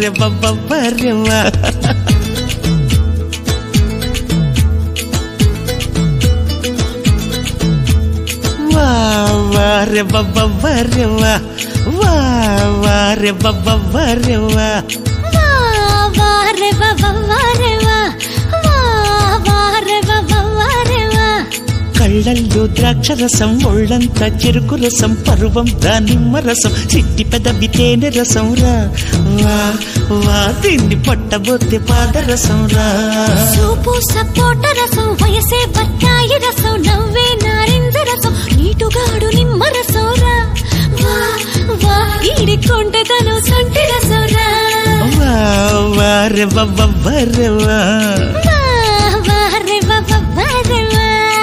వారే వారే వా వా వారే వారే వా వా వారే వారే వా వా వా రే వా వా వా రే వా వా వా రే వా వా వా రే వా కళ్ళల్లో ద్రాక్ష రసం ఒళ్ళంతా చెరుకు రసం పరువం దానిమ్మ రసం చిట్టి పెదవి తేనె రసం రా వా వా దీన్ని పట్టబోతే పాదరసం రా సూపు సపోట రసం వయసే బత్తాయి రసం నవ్వే నారింజ రసం నీటుగాడు నిమ్మ రసం రా వా వా ఈడికొంటే తను సొంటి రసం రా వా వారే వారే వా వా వా రే వా వా వా రే వా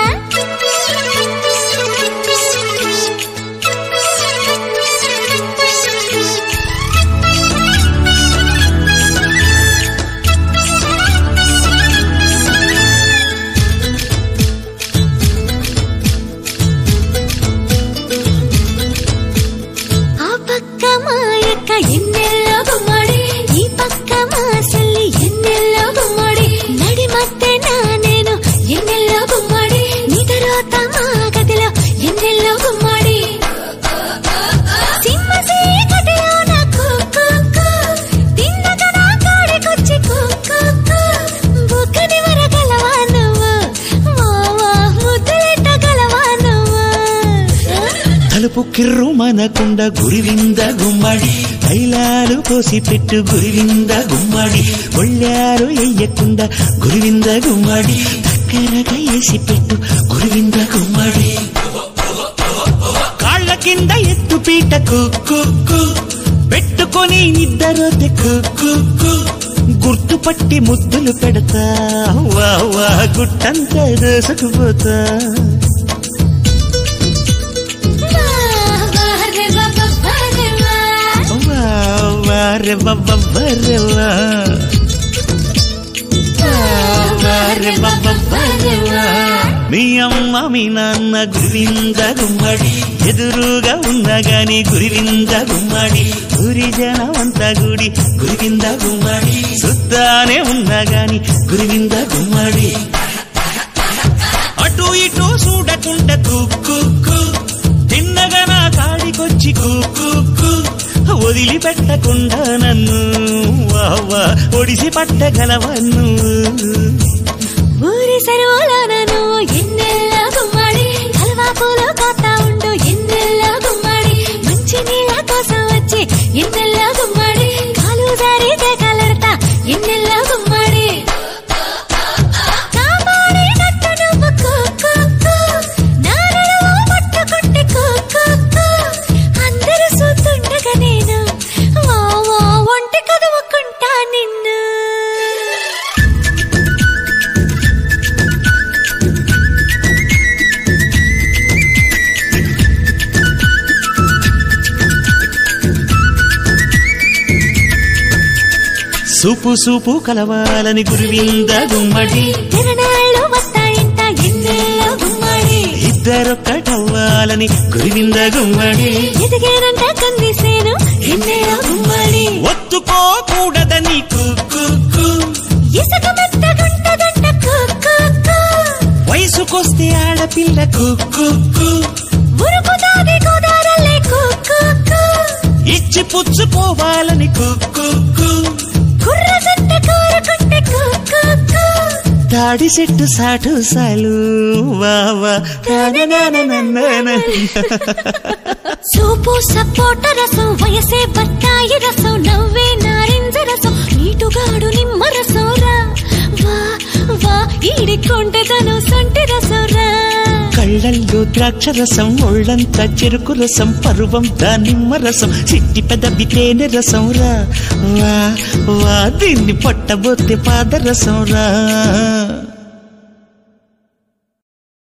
ఆ పక్క మా యొక్క ఎన్నెల్లో గుమ్మడి ఈ పక్క మా సెల్లి ఎన్నెల్లో గుమ్మడి నడి మధ్య నా నేను ఎన్నెల్లో గుమ్మడి నిదరోత మా గదిలో ఎన్నెల్లో గుమ్మడి సింహ చీకటిలో నా కుక్కు తిన్నగా నా కాడికొచ్చి కుక్కు బుక్కని వరగలవా నువ్వు మావా ముద్దులెట్టగలవా నువ్వు తలుపు కిర్రు మనకుండ గురివింద గుమ్మడి తైలాలు పోసి పెట్టు గురివింద గుమ్మడి ఒళ్ళారు ఎయ్యకుండా గురివింద గుమ్మడి దగ్గరగా వేసి పెట్టు గురివింద గుమ్మడి కాళ్ళ కింద ఎత్తు పీట కుక్కు పెట్టుకొని నిద్దరోతే కుక్కు గుర్తుపట్టి ముద్దులు పెడతా వా వా గుట్టంతా దోసుకుపోతా వా వా రే వా వా వా రే వా వా వారే వారే వా వారే వారే వా మీ అమ్మ మీ నాన్న గురివింద గుమ్మడి ఎదురుగా ఉన్నా గాని గురివింద గుమ్మడి గురి జనమంతా గుడి గురివింద గుమ్మడి సుద్దానే ఉన్నా గాని గురివింద గుమ్మడి అటు ఇటు చూడకుండా కుక్కు తిన్నగా నా కాడికొచ్చి కుక్కు వదిలిపెట్టకుండా నన్ను వావా ఒడిసి పట్టగలవన్ను ఊరి సరువులోనను ఎన్నెల్ల గుమ్మడి కల్వాపులో కాతా ఉండు ఎన్నెల్ల గుమ్మడి మంచి నీళ్ళ కోసం వచ్చి ఎన్నెల్ల గుమ్మడి కాలు జారితే కలడతా ఎన్నెల్ల గుమ్మడి కాపాడే నట్టు నువ్వు కుక్కు నారడవు పట్టుకుంటే కుక్కు అందరూ చూస్తుండగా నేను వా వా ఒంటి కదువుకుంటా నిన్ను సూపు సూపు కలవాలని గురువింద గుమ్మడి తిరణాళ్ళు వస్తాయంట ఎన్నెల్లో గుమ్మడి ఇద్దరొక్కటవ్వాలని గురువింద గుమ్మడి ఎదిగేనంట కందిసేను ఎన్నెల్లో గుమ్మడి ఒత్తుకోకూడదని కుక్కు ఇసుక మెత్తగుంటదంట కుక్కు వయసుకొస్తే ఆడపిల్ల కుక్కు ఉరుకుతాది గోదారల్లే కుక్కు ఇచ్చి పుచ్చుకోవాలని కుక్కు కుర్ర జంట కోరుకుంటే కుక్కు తాడి చెట్టు సాటు సాలు వావా సూపు సపోట రసం వయసే బత్తాయి రసం నవ్వే నారింజ రసం నీటుగాడు నిమ్మ రసం రా వా వా ఈడికొంటే తను సొంటి రసం రా కళ్ళల్లో ద్రాక్ష రసం ఒళ్ళంతా చెరుకు రసం పరువం దానిమ్మ రసం చిట్టి పెదవి తేనె రసం రా వా వా దీన్ని పట్టబోతే పాదరసం రా